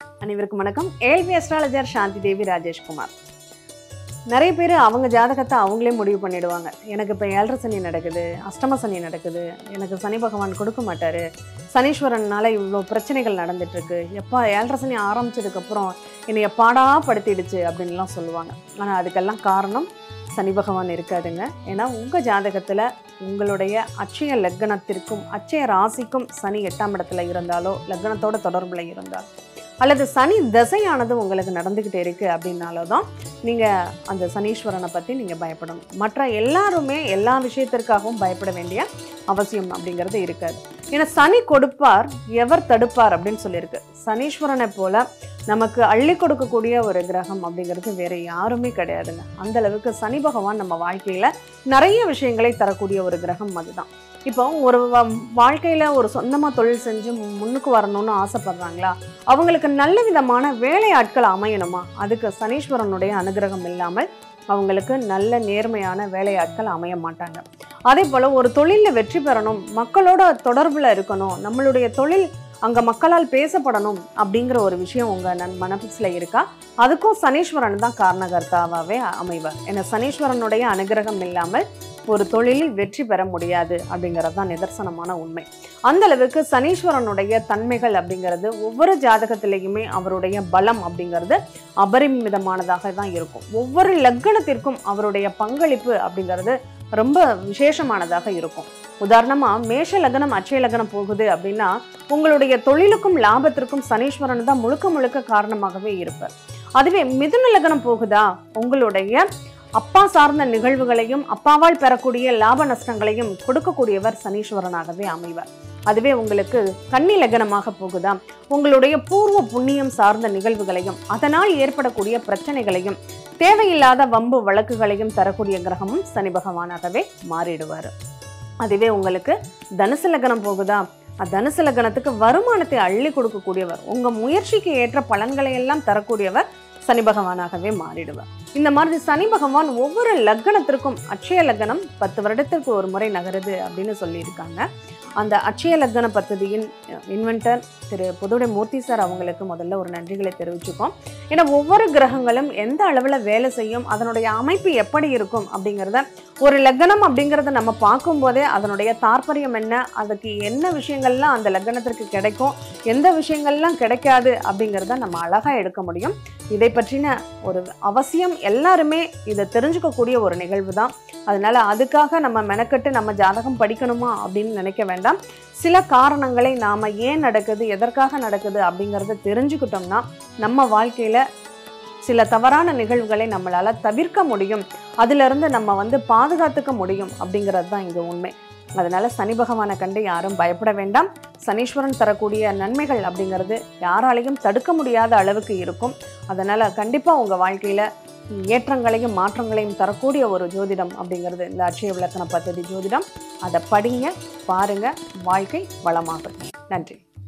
அனைவருக்கும் வணக்கம் ஏழ்வி அஸ்ட்ராலஜர் சாந்தி தேவி ராஜேஷ்குமார் நிறைய பேர் அவங்க ஜாதகத்தை அவங்களே முடிவு பண்ணிடுவாங்க எனக்கு இப்போ ஏழரை சனி நடக்குது அஷ்டம சனி நடக்குது எனக்கு சனி பகவான் கொடுக்க மாட்டாரு சனீஸ்வரனால இவ்வளோ பிரச்சனைகள் நடந்துட்டு இருக்கு எப்போ ஏழரை சனி ஆரம்பிச்சதுக்கப்புறம் என்னைய பாடா படுத்திடுச்சு அப்படின்லாம் சொல்லுவாங்க ஆனால் அதுக்கெல்லாம் காரணம் சனி பகவான் இருக்காதுங்க ஏன்னா உங்கள் ஜாதகத்தில் உங்களுடைய அட்சய லக்னத்திற்கும் அட்சய ராசிக்கும் சனி எட்டாம் இடத்துல இருந்தாலோ லக்னத்தோட தொடர்புல இருந்தால் அல்லது சனி தசையானது உங்களுக்கு நடந்துக்கிட்டே இருக்கு அப்படின்னாலோ தான் நீங்கள் அந்த சனீஸ்வரனை பற்றி நீங்கள் பயப்படணும் மற்ற எல்லாருமே எல்லா விஷயத்திற்காகவும் பயப்பட வேண்டிய அவசியம் அப்படிங்கிறது இருக்காது ஏன்னா சனி கொடுப்பார் எவர் தடுப்பார் அப்படின்னு சொல்லியிருக்கு சனீஸ்வரனை போல நமக்கு அள்ளி கொடுக்கக்கூடிய ஒரு கிரகம் அப்படிங்கிறது வேற யாருமே கிடையாதுங்க அந்த அளவுக்கு சனி பகவான் நம்ம வாழ்க்கையில நிறைய விஷயங்களை தரக்கூடிய ஒரு கிரகம் அதுதான் இப்போ ஒரு வ- வாழ்க்கையில ஒரு சொந்தமா தொழில் செஞ்சு முன்னுக்கு வரணும்னு ஆசைப்படுறாங்களா அவங்களுக்கு நல்ல விதமான வேலையாட்கள் அமையணுமா அதுக்கு சனீஸ்வரனுடைய அனுகிரகம் இல்லாமல் அவங்களுக்கு நல்ல நேர்மையான வேலையாட்கள் அமைய மாட்டாங்க அதே போல ஒரு தொழிலில் வெற்றி பெறணும் மக்களோட தொடர்புல இருக்கணும் நம்மளுடைய தொழில் அங்க மக்களால் பேசப்படணும் அப்படிங்கிற ஒரு விஷயம் உங்க நன் மனசுல இருக்கா அதுக்கும் சனீஸ்வரன் தான் காரணகர்த்தாவாவே அமைவார் ஏன்னா சனீஸ்வரனுடைய அனுகிரகம் இல்லாமல் ஒரு தொழிலில் வெற்றி பெற முடியாது அப்படிங்கிறது தான் நிதர்சனமான உண்மை அந்த அளவுக்கு சனீஸ்வரனுடைய தன்மைகள் அப்படிங்கிறது ஒவ்வொரு ஜாதகத்திலையுமே அவருடைய பலம் அப்படிங்கிறது அபரிமிதமானதாக தான் இருக்கும் ஒவ்வொரு லக்னத்திற்கும் அவருடைய பங்களிப்பு அப்படிங்கிறது ரொம்ப விசேஷமானதாக இருக்கும் உதாரணமா மேஷ லக்னம் அட்சய லக்னம் போகுது அப்படின்னா உங்களுடைய தொழிலுக்கும் லாபத்திற்கும் சனீஸ்வரன் தான் முழுக்க முழுக்க காரணமாகவே இருப்பார் அதுவே மிதுன லக்னம் போகுதா உங்களுடைய அப்பா சார்ந்த நிகழ்வுகளையும் அப்பாவால் பெறக்கூடிய லாப நஷ்டங்களையும் கொடுக்கக்கூடியவர் சனீஸ்வரனாகவே அமைவார் அதுவே உங்களுக்கு கன்னி லக்னமாக போகுதா உங்களுடைய பூர்வ புண்ணியம் சார்ந்த நிகழ்வுகளையும் அதனால் ஏற்படக்கூடிய பிரச்சனைகளையும் தேவையில்லாத வம்பு வழக்குகளையும் தரக்கூடிய கிரகமும் சனி பகவானாகவே மாறிடுவார் அதுவே உங்களுக்கு தனுசு லக்னம் போகுதா அஹ் தனுசு லக்னத்துக்கு வருமானத்தை அள்ளி கொடுக்கக்கூடியவர் உங்க முயற்சிக்கு ஏற்ற பலன்களை எல்லாம் தரக்கூடியவர் சனி பகவானாகவே மாறிடுவார் இந்த மாதிரி சனி பகவான் ஒவ்வொரு லக்னத்திற்கும் அட்சய லக்னம் பத்து வருடத்திற்கு ஒரு முறை நகருது அப்படின்னு சொல்லியிருக்காங்க அந்த அட்சய லக்ன பദ്ധதியின் இன்வென்டர் திரு புதுடை மூர்த்தி சார் அவங்களுக்கு முதல்ல ஒரு நன்றிகளை தெரிவிச்சுக்கோம் ஏன்னா ஒவ்வொரு கிரகங்களும் எந்த அளவில் வேலை செய்யும் அதனுடைய அமைப்பு எப்படி இருக்கும் அப்படிங்கிறத ஒரு லக்னம் அப்படிங்கிறத நம்ம பார்க்கும்போதே அதனுடைய தாற்பயம் என்ன அதுக்கு என்ன விஷயங்கள்லாம் அந்த லக்னத்திற்கு கிடைக்கும் எந்த விஷயங்கள்லாம் கிடைக்காது அப்படிங்கிறத நம்ம அழகாக எடுக்க முடியும் இதை பற்றின ஒரு அவசியம் எல்லாருமே இதை தெரிஞ்சுக்கக்கூடிய ஒரு நிகழ்வு தான் அதனால அதுக்காக நம்ம மெனக்கெட்டு நம்ம ஜாதகம் படிக்கணுமா அப்படின்னு நினைக்க வேண்டாம் சில காரணங்களை நாம ஏன் நடக்குது எதற்காக நடக்குது அப்படிங்கிறத தெரிஞ்சுக்கிட்டோம்னா நம்ம வாழ்க்கையில சில தவறான நிகழ்வுகளை நம்மளால தவிர்க்க முடியும் அதிலிருந்து நம்ம வந்து பாதுகாத்துக்க முடியும் அப்படிங்கிறது தான் இங்க உண்மை அதனால சனி பகவானை கண்டு யாரும் பயப்பட வேண்டாம் சனீஸ்வரன் தரக்கூடிய நன்மைகள் அப்படிங்கிறது யாராலையும் தடுக்க முடியாத அளவுக்கு இருக்கும் அதனால கண்டிப்பா உங்க வாழ்க்கையில ஏற்றங்களையும் மாற்றங்களையும் தரக்கூடிய ஒரு ஜோதிடம் அப்படிங்கிறது இந்த அட்சய விளக்கண பദ്ധதி ஜோதிடம் அதை படிங்க பாருங்க வாழ்க்கை வளமாகும் நன்றி